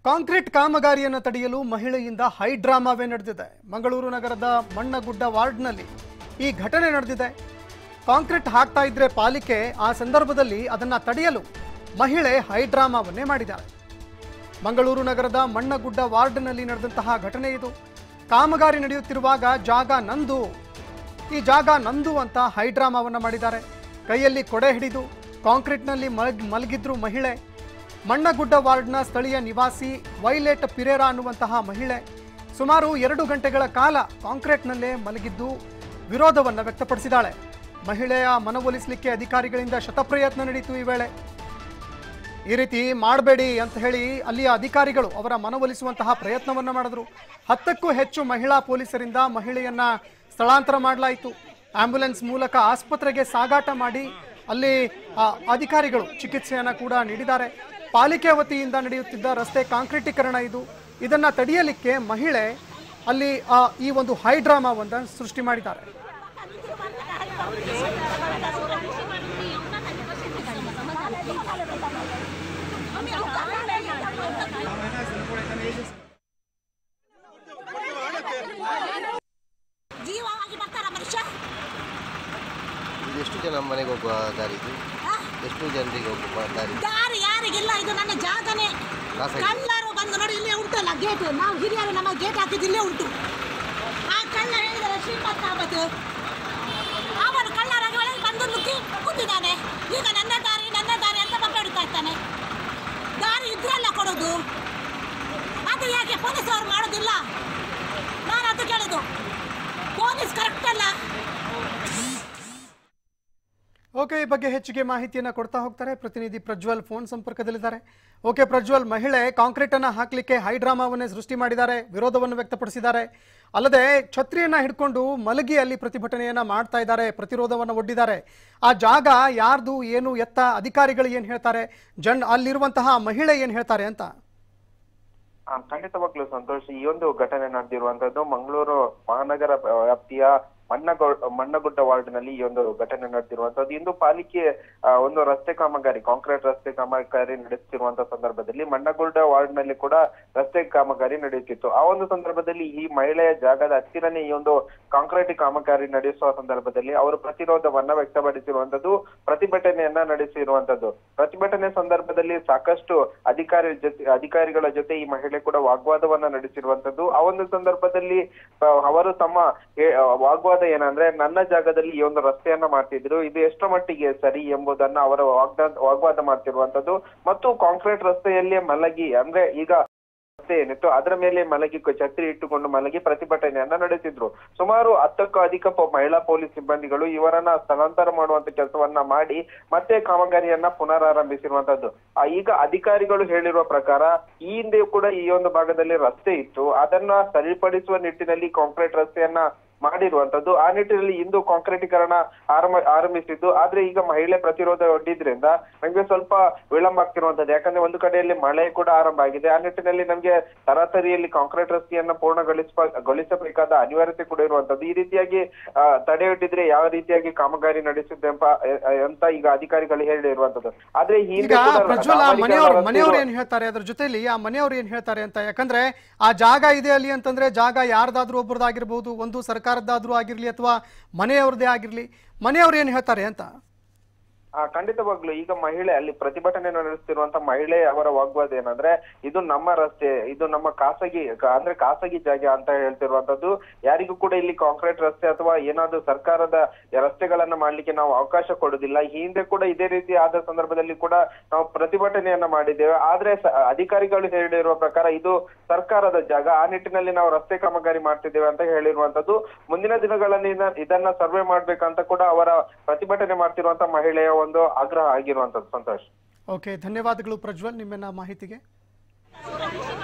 Concrete ಕಾಮಗಾರಿಯನ್ನು ತಡೆಯಲು ಮಹಿಳೆಯಿಂದ high ಡ್ರಾಮಾವೇ ನಡೆದಿದೆ ಮಂಗಳೂರು ನಗರದ ಮಣ್ಣಗುಡ್ಡ ವಾರ್ಡ್ನಲ್ಲಿ ಈ ಘಟನೆ ನಡೆದಿದೆ ಕಾಂಕ್ರೀಟ್ ಹಾಕ್ತಾ ಇದ್ರೆ ಪಾಲಿಕೆ ಆ ಸಂದರ್ಭದಲ್ಲಿ ಅದನ್ನ ತಡೆಯಲು ಮಹಿಳೆ ಹೈ ಡ್ರಾಮಾವನ್ನೇ ಮಾಡಿದ್ದಾರೆ ಮಂಗಳೂರು ನಗರದ ಮಣ್ಣಗುಡ್ಡ ವಾರ್ಡ್ನಲ್ಲಿ ನಡೆದಂತಹ ಘಟನೆ ಇದು ಕಾಮಗಾರಿ ನಡೆಯುತ್ತಿರುವಾಗ ಜಾಗ ನಂದು ಈ ಜಾಗ ನಂದು ಅಂತ ಹೈ ಡ್ರಾಮಾವನ್ನ ಮಾಡಿದ್ದಾರೆ ಕೈಯಲ್ಲಿ ಕೊಡೆ ಹಿಡಿದು ಕಾಂಕ್ರೀಟ್ನಲ್ಲಿ ಮಲಗ್ ಮಲಗಿದ್ರು ಮಹಿಳೆ ಮಣ್ಣಗುಡ್ಡ ವಾರ್ಡ್ನ ಸ್ಥಳೀಯ ನಿವಾಸಿ ವೈಲೆಟ್ ಪಿರೇರಾ ಅನ್ನುವಂತಹ ಮಹಿಳೆ ಸುಮಾರು ಎರಡು ಗಂಟೆಗಳ ಕಾಲ ಕಾಂಕ್ರೀಟ್ನಲ್ಲೇ ಮಲಗಿದ್ದು ವಿರೋಧವನ್ನು ವ್ಯಕ್ತಪಡಿಸಿದ್ದಾಳೆ ಮಹಿಳೆಯ ಮನವೊಲಿಸಲಿಕ್ಕೆ ಅಧಿಕಾರಿಗಳಿಂದ ಶತಪ್ರಯತ್ನ ನಡೀತು ಈ ವೇಳೆ ಈ ರೀತಿ ಮಾಡಬೇಡಿ ಅಂತ ಹೇಳಿ ಅಲ್ಲಿಯ ಅಧಿಕಾರಿಗಳು ಅವರ ಮನವೊಲಿಸುವಂತಹ ಪ್ರಯತ್ನವನ್ನ ಮಾಡಿದ್ರು ಹತ್ತಕ್ಕೂ ಹೆಚ್ಚು ಮಹಿಳಾ ಪೊಲೀಸರಿಂದ ಮಹಿಳೆಯನ್ನ ಸ್ಥಳಾಂತರ ಮಾಡಲಾಯಿತು ಆಂಬ್ಯುಲೆನ್ಸ್ ಮೂಲಕ ಆಸ್ಪತ್ರೆಗೆ ಸಾಗಾಟ ಮಾಡಿ ಅಲ್ಲಿ ಆ, ಅಧಿಕಾರಿಗಳು ಚಿಕಿತ್ಸೆಯನ್ನ ಕೂಡ ನೀಡಿದ್ದಾರೆ ಪಾಲಿಕೆ ವತಿಯಿಂದ ನಡೆಯುತ್ತಿದ್ದ ರಸ್ತೆ ಕಾಂಕ್ರೀಟೀಕರಣ ಇದು ಇದನ್ನ ತಡೆಯಲಿಕ್ಕೆ ಮಹಿಳೆ ಅಲ್ಲಿ ಆ, ಈ ಒಂದು ಹೈ ಡ್ರಾಮಾವನ್ನ ಸೃಷ್ಟಿ ಮಾಡಿದ್ದಾರೆ ಜೀವವಾಗಿ ಬರ್ತಾರ ಮನುಷ್ಯ ಇದು ಎಷ್ಟು ಜನ ಮನೆಗೆ ಹೋಗುವ ದಾರಿ ಇದು ಆ? ಎಷ್ಟು ಜನರಿಗೆ ಹೋಗುವ ದಾರಿ ದಾರಿ ಯಾರಿಗಿಲ್ಲ ಇದು ನನ್ನ ಜಾಗನೇ ಖಾಸಗಿ. ಕಳ್ಳರು ಬಂದು ನೋಡಿ ಇಲ್ಲೇ ಉಂಟಲ್ಲ ಗೇಟ್ ನಾವು ಹಿರಿಯರು ನಮ್ಮ ಗೇಟ್ ಹಾಕಿದ್ದು ಇಲ್ಲೇ ಉಂಟು ಆ ಕಳ್ಳ ಹೇಳಿದರೆ ಶ್ರೀಮಂತ ಆಬತ್ತು ಅವನು ಕಳ್ಳರಾಗಿ ಒಳಗೆ ಬಂದು ನುಗ್ಗಿ ಕೂತಿದ್ದಾನೆ ಈಗ ನನ್ನ ದಾರಿ ನನ್ನ ದಾರಿ ಅಂತ ಬಬ್ಬೆಡುತ್ತಾ ಇರ್ತಾನೆ ದಾರಿ ಇದ್ರಲ್ಲ ಕೊಡೋದು ಅದು ಯಾಕೆ ಪೊಲೀಸ್ ಅವರು ಮಾಡೋದಿಲ್ಲ ನಾನು ಅದು ಕೇಳೋದು ಪೊಲೀಸ್ ಕರೆಕ್ಟ್ ಅಲ್ಲ ಓಕೆ ಈ ಬಗ್ಗೆ ಹೆಚ್ಚಿಗೆ ಮಾಹಿತಿಯನ್ನ ಕೊಡ್ತಾ ಹೋಗ್ತಾರೆ ಪ್ರತಿನಿಧಿ ಪ್ರಜ್ವಲ್ ಫೋನ್ ಸಂಪರ್ಕದಲ್ಲಿದ್ದಾರೆ ಓಕೆ ಪ್ರಜ್ವಲ್ ಮಹಿಳೆ ಕಾಂಕ್ರೀಟ್ ಅನ್ನ ಹಾಕ್ಲಿಕ್ಕೆ ಹೈ ಡ್ರಾಮಾವನ್ನೇ ಸೃಷ್ಟಿ ಮಾಡಿದ್ದಾರೆ ವಿರೋಧವನ್ನು ವ್ಯಕ್ತಪಡಿಸಿದ್ದಾರೆ ಅಲ್ಲದೆ ಛತ್ರಿಯನ್ನ ಹಿಡ್ಕೊಂಡು ಮಲಗಿ ಅಲ್ಲಿ ಪ್ರತಿಭಟನೆಯನ್ನ ಮಾಡ್ತಾ ಇದ್ದಾರೆ ಪ್ರತಿರೋಧವನ್ನು ಒಡ್ಡಿದ್ದಾರೆ ಆ ಜಾಗ ಯಾರ್ದು ಏನು ಎತ್ತ ಅಧಿಕಾರಿಗಳು ಏನ್ ಹೇಳ್ತಾರೆ ಜನ್ ಅಲ್ಲಿರುವಂತಹ ಮಹಿಳೆ ಏನ್ ಹೇಳ್ತಾರೆ ಅಂತ ಆ, ಖಂಡಿತವಾಗ್ಲೂ ಸಂತೋಷ್ ಈ ಒಂದು ಘಟನೆ ನಡೆದಿರುವಂತದ್ದು ಮಂಗಳೂರು ಮಹಾನಗರ ವ್ಯಾಪ್ತಿಯ ಮಣ್ಣಗೊ ಮಣ್ಣಗುಡ್ಡ ವಾರ್ಡ್ ನಲ್ಲಿ ಈ ಒಂದು ಘಟನೆ ನಡೆದಿರುವಂತದ್ದು ಇಂದು ಪಾಲಿಕೆ ಆ, ಒಂದು ರಸ್ತೆ ಕಾಮಗಾರಿ ಕಾಂಕ್ರೀಟ್ ರಸ್ತೆ ಕಾಮಗಾರಿ ನಡೆಸುತ್ತಿರುವಂತ ಸಂದರ್ಭದಲ್ಲಿ ಮಣ್ಣಗುಡ್ಡ ವಾರ್ಡ್ ನಲ್ಲಿ ಕೂಡ ರಸ್ತೆ ಕಾಮಗಾರಿ ನಡೆಯುತ್ತಿತ್ತು ಆ ಒಂದು ಸಂದರ್ಭದಲ್ಲಿ ಈ ಮಹಿಳೆಯ ಜಾಗದ ಹತ್ತಿರನೇ ಈ ಒಂದು ಕಾಂಕ್ರೀಟ್ ಕಾಮಗಾರಿ ನಡೆಸುವ ಸಂದರ್ಭದಲ್ಲಿ ಅವರು ಪ್ರತಿರೋಧವನ್ನ ವ್ಯಕ್ತಪಡಿಸಿರುವಂತದ್ದು ಪ್ರತಿಭಟನೆಯನ್ನ ನಡೆಸಿರುವಂತದ್ದು ಪ್ರತಿಭಟನೆ ಸಂದರ್ಭದಲ್ಲಿ ಸಾಕಷ್ಟು ಅಧಿಕಾರಿ ಜೊತೆ ಅಧಿಕಾರಿಗಳ ಜೊತೆ ಈ ಮಹಿಳೆ ಕೂಡ ವಾಗ್ವಾದವನ್ನ ನಡೆಸಿರುವಂತದ್ದು ಆ ಒಂದು ಸಂದರ್ಭದಲ್ಲಿ ಆ, ಅವರು ತಮ್ಮ ಏ- ಆ, ವಾಗ್ವಾದ ಏನಂದ್ರೆ ನನ್ನ ಜಾಗದಲ್ಲಿ ಈ ಒಂದು ರಸ್ತೆಯನ್ನ ಮಾಡ್ತಿದ್ರು ಇದು ಎಷ್ಟು ಮಟ್ಟಿಗೆ ಸರಿ ಎಂಬುದನ್ನ ಅವರ ವಾಗ್ವಾದ ವಾಗ್ವಾದ ಮಾಡ್ತಿರುವಂತದ್ದು ಮತ್ತು ಕಾಂಕ್ರೀಟ್ ರಸ್ತೆಯಲ್ಲೇ ಮಲಗಿ ಅಂದ್ರೆ ಈಗ ರಸ್ತೆ ಏನಿತ್ತು ಅದರ ಮೇಲೆ ಮಲಗಿ ಕ- ಛತ್ರಿ ಇಟ್ಟುಕೊಂಡು ಮಲಗಿ ಪ್ರತಿಭಟನೆಯನ್ನ ನಡೆಸಿದ್ರು ಸುಮಾರು ಹತ್ತಕ್ಕೂ ಅಧಿಕ ಪ- ಮಹಿಳಾ ಪೊಲೀಸ್ ಸಿಬ್ಬಂದಿಗಳು ಇವರನ್ನ ಸ್ಥಳಾಂತರ ಮಾಡುವಂತ ಕೆಲಸವನ್ನ ಮಾಡಿ ಮತ್ತೆ ಕಾಮಗಾರಿಯನ್ನ ಪುನರಾರಂಭಿಸಿರುವಂತದ್ದು ಆ, ಈಗ ಅಧಿಕಾರಿಗಳು ಹೇಳಿರುವ ಪ್ರಕಾರ ಈ ಹಿಂದೆ ಕೂಡ ಈ ಒಂದು ಭಾಗದಲ್ಲಿ ರಸ್ತೆ ಇತ್ತು ಅದನ್ನ ಸರಿಪಡಿಸುವ ನಿಟ್ಟಿನಲ್ಲಿ ಕಾಂಕ್ರೀಟ್ ರಸ್ತೆಯನ್ನ ಮಾಡಿರುವಂತದ್ದು ಆ ನಿಟ್ಟಿನಲ್ಲಿ ಇಂದು ಕಾಂಕ್ರೀಟೀಕರಣ ಆರಂಭ ಆರಂಭಿಸಿದ್ದು ಆದ್ರೆ ಈಗ ಮಹಿಳೆ ಪ್ರತಿರೋಧ ಒಡ್ಡಿದ್ರಿಂದ ನಮ್ಗೆ ಸ್ವಲ್ಪ ವಿಳಂಬ ಆಗ್ತಿರುವಂತದ್ದು ಯಾಕಂದ್ರೆ ಒಂದು ಕಡೆಯಲ್ಲಿ ಮಳೆ ಕೂಡ ಆರಂಭ ಆಗಿದೆ ಆ ನಿಟ್ಟಿನಲ್ಲಿ ನಮ್ಗೆ ತರಾತರಿಯಲ್ಲಿ ಕಾಂಕ್ರೀಟ್ ರಸ್ತೆಯನ್ನ ಪೂರ್ಣಗೊಳಿಸ ಗೊಳಿಸಬೇಕಾದ ಅನಿವಾರ್ಯತೆ ಕೂಡ ಇರುವಂತದ್ದು ಈ ರೀತಿಯಾಗಿ ಆ, ತಡೆಯೊಡ್ಡಿದ್ರೆ ಯಾವ ರೀತಿಯಾಗಿ ಕಾಮಗಾರಿ ನಡೆಸಿದ್ದೆ ಎಂಬ- ಎ- ಅಂತ ಈಗ ಅಧಿಕಾರಿಗಳು ಹೇಳಿರುವಂತದ್ದು ಆದ್ರೆ ಈ ಈಗ ಹಿಂದೆ ಕೂಡ ಪ್ರಜ್ವಲ್ ಆ ಡಾಂಬರೀಕರಣ ಮನೆಯವರು ರಸ್ತೆ ಮನೆಯವರು ಇರುವ- ಏನ್ ಹೇಳ್ತಾರೆ ಅದ್ರ ಜೊತೆಲಿ ಆ ಮನೆಯವರು ಏನ್ ಹೇಳ್ತಾರೆ ಅಂತ ಯಾಕಂದ್ರೆ ಆ ಜಾಗ ಇದೆ ಅಲ್ಲಿ ಅಂತಂದ್ರೆ ಜಾಗ ಯಾರ್ದಾದ್ರೂ ಒಬ್ಬರದಾಗಿರ್ಬೋದು ಒಂದು ಸರ್ಕಾರದ್ದಾದ್ರೂ ಆಗಿರ್ಲಿ ಅಥವಾ ಮನೆಯವ್ರದ್ದೇ ಆಗಿರ್ಲಿ ಮನೆಯವ್ರು ಏನ್ ಹೇಳ್ತಾರೆ ಅಂತ ಆ ಖಂಡಿತವಾಗ್ಲು ಈಗ ಮಹಿಳೆ ಅಲ್ಲಿ ಪ್ರತಿಭಟನೆ ನಡೆಸುತ್ತಿರುವಂತ ಮಹಿಳೆ ಅವರ ವಾಗ್ವಾದ ಏನಂದ್ರೆ ಇದು ನಮ್ಮ ರಸ್ತೆ ಇದು ನಮ್ಮ ಖಾಸಗಿ ಕ- ಅಂದ್ರೆ ಖಾಸಗಿ ಜಾಗ ಅಂತ ಹೇಳ್ತಿರುವಂತದ್ದು ಯಾರಿಗೂ ಕೂಡ ಇಲ್ಲಿ ಕಾಂಕ್ರೀಟ್ ರಸ್ತೆ ಅಥವಾ ಏನಾದ್ರು ಸರ್ಕಾರದ ರಸ್ತೆಗಳನ್ನ ಮಾಡ್ಲಿಕ್ಕೆ ನಾವು ಅವಕಾಶ ಕೊಡುದಿಲ್ಲ ಈ ಹಿಂದೆ ಕೂಡ ಇದೇ ರೀತಿ ಆದ ಸಂದರ್ಭದಲ್ಲಿ ಕೂಡ ನಾವು ಪ್ರತಿಭಟನೆಯನ್ನ ಮಾಡಿದ್ದೇವೆ ಆದ್ರೆ ಸ- ಅಧಿಕಾರಿಗಳು ಹೇಳಿರುವ ಪ್ರಕಾರ ಇದು ಸರ್ಕಾರದ ಜಾಗ ಆ ನಿಟ್ಟಿನಲ್ಲಿ ನಾವು ರಸ್ತೆ ಕಾಮಗಾರಿ ಮಾಡ್ತಿದ್ದೇವೆ ಅಂತ ಹೇಳಿರುವಂತದ್ದು ಮುಂದಿನ ದಿನಗಳಲ್ಲಿ ಇದ- ಇದನ್ನ ಸರ್ವೆ ಮಾಡ್ಬೇಕಂತ ಕೂಡ ಅವರ ಪ್ರತಿಭಟನೆ ಮಾಡ್ತಿರುವಂತ ಮಹಿಳೆಯ ಒಂದು ಆಗ್ರಹ ಆಗಿರುವಂತದ್ದು ಸಂತೋಷ್ ಓಕೆ ಧನ್ಯವಾದಗಳು ಪ್ರಜ್ವಲ್ ನಿಮ್ಮೆನ್ನ ಮಾಹಿತಿಗೆ